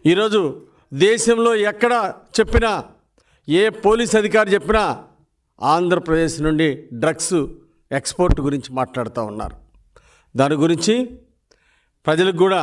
ఈరోజు దేశంలో ఎక్కడ చెప్పినా ఏ పోలీస్ అధికారి చెప్పినా ఆంధ్రప్రదేశ్ నుండి డ్రగ్స్ ఎక్స్పోర్ట్ గురించి మాట్లాడుతూ ఉన్నారు దాని గురించి ప్రజలకు కూడా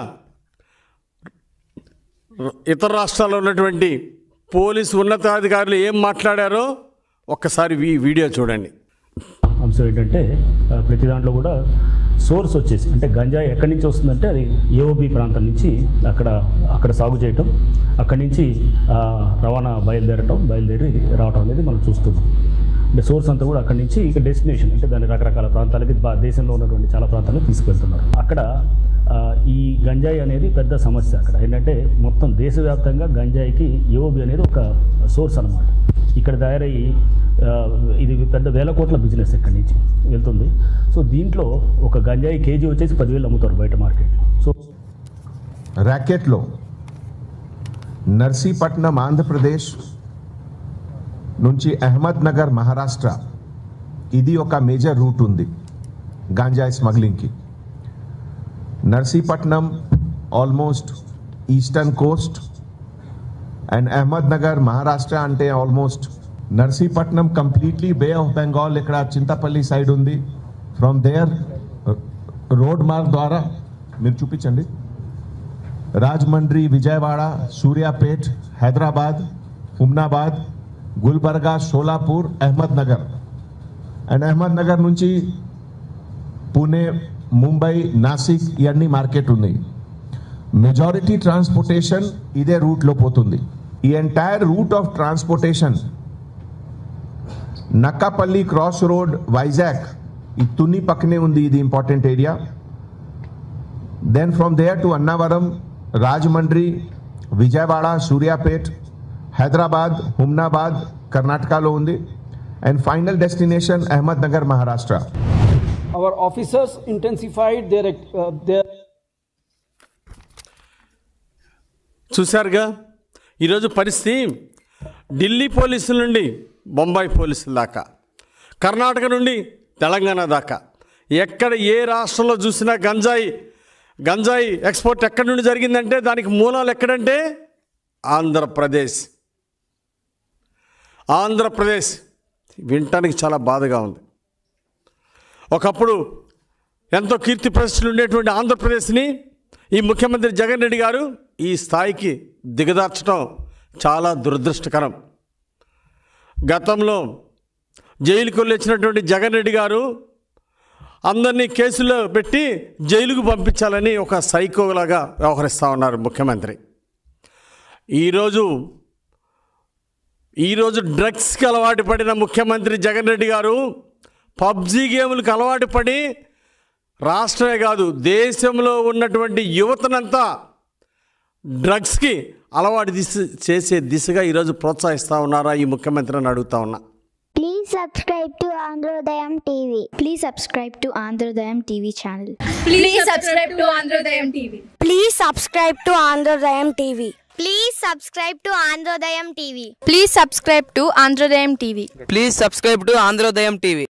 ఇతర రాష్ట్రాల్లో ఉన్నటువంటి పోలీసు ఉన్నతాధికారులు ఏం మాట్లాడారో ఒక్కసారి ఈ వీడియో చూడండి అంశం ఏంటంటే ఆ, ప్రతి దాంట్లో కూడా సోర్స్ వచ్చేసి అంటే గంజాయి ఎక్కడి నుంచి వస్తుందంటే అది ఏఓబి ప్రాంతం నుంచి అక్కడ అక్కడ సాగు చేయటం అక్కడి నుంచి ఆ, రవాణా బయలుదేరటం బయలుదేరి రావటం అనేది మనం చూస్తున్నాం అంటే సోర్స్ అంతా కూడా అక్కడి నుంచి ఇక డెస్టినేషన్ అంటే దాని రకరకాల ప్రాంతాలకి బా- దేశంలో ఉన్నటువంటి చాలా ప్రాంతాలకు తీసుకెళ్తున్నారు అక్కడ ఆ, ఈ గంజాయి అనేది పెద్ద సమస్య అక్కడ ఏంటంటే మొత్తం దేశవ్యాప్తంగా గంజాయికి ఏఓబి అనేది ఒక సోర్స్ అన్నమాట ఇక్కడ తయారయ్యి ఆ, ఇది పెద్ద వేల కోట్ల బిజినెస్ ఇక్కడి నుంచి వెళ్తుంది సో దీంట్లో ఒక గంజాయి కేజీ వచ్చేసి పదివేలు అమ్ముతారు బయట మార్కెట్లో సో ర్యాకెట్లో నర్సీపట్నం ఆంధ్రప్రదేశ్ నుంచి అహ్మద్ నగర్ మహారాష్ట్ర ఇది ఒక మేజర్ రూట్ ఉంది గాంజాయి స్మగ్లింగ్కి Narsipatnam almost eastern coast and Ahmednagar Maharashtra అంటే almost Narsipatnam completely Bay of Bengal ఇక్కడ చింతపల్లి సైడ్ ఉంది ఫ్రమ్ దేర్ రోడ్ మార్గ్ ద్వారా మీరు చూపించండి Rajahmundry Vijayawada Suryapet Hyderabad Humnabad Gulbarga Solapur Ahmednagar and Ahmednagar నుంచి పూణే ముంబై నాసిక్ ఇవన్నీ మార్కెట్ ఉన్నాయి మెజారిటీ ట్రాన్స్పోర్టేషన్ ఇదే రూట్లో పోతుంది ఈ entire route of transportation Nakkapalli cross road Vizag ఈ తుని పక్కనే ఉంది ఇది important area then from there to Annavaram Rajahmundry Vijayawada Suryapet Hyderabad Humnabad కర్ణాటకలో ఉంది and final destination Ahmednagar Maharashtra our officers intensified their, act- uh, their చూశారుగా ఈరోజు పరిస్థితి ఢిల్లీ పోలీసుల నుండి బొంబాయి పోలీసుల దాకా కర్ణాటక నుండి తెలంగాణ దాకా ఎక్కడ ఏ రాష్ట్రంలో చూసినా గంజాయి గంజాయి ఎక్స్పోర్ట్ ఎక్కడి నుండి జరిగిందంటే దానికి మూలాలు ఎక్కడంటే ఆంధ్రప్రదేశ్ ఆంధ్రప్రదేశ్ వినటానికి చాలా బాధగా ఉంది ఒకప్పుడు ఎంతో కీర్తి ప్రతిష్టలు ఉండేటువంటి ఆంధ్రప్రదేశ్ని ఈ ముఖ్యమంత్రి జగన్ రెడ్డి గారు ఈ స్థాయికి దిగదార్చడం చాలా దురదృష్టకరం గతంలో జైలుకు వెళ్ళొచ్చినటువంటి జగన్ రెడ్డి గారు అందరినీ కేసులో పెట్టి జైలుకు పంపించాలని ఒక సైకోలాగా వ్యవహరిస్తూ ఉన్నారు ముఖ్యమంత్రి ఈరోజు ఈరోజు డ్రగ్స్కి అలవాటు పడిన ముఖ్యమంత్రి జగన్ రెడ్డి గారు పబ్జీ గేములకు అలవాటు పడి రాష్ట్రమే కాదు దేశంలో ఉన్నటువంటి యువతనంతా డ్రగ్స్కి అలవాటు దిశ చేసే దిశగా ఈరోజు ప్రోత్సహిస్తూ ఉన్నారా ఈ ముఖ్యమంత్రి అని అడుగుతా ఉన్నా Please subscribe to Androdayam TV. Please subscribe to Androdayam TV channel. Please subscribe to Androdayam TV. Please subscribe to Androdayam TV. Please subscribe to Androdayam TV. Please subscribe to Androdayam TV. Please subscribe to Androdayam TV.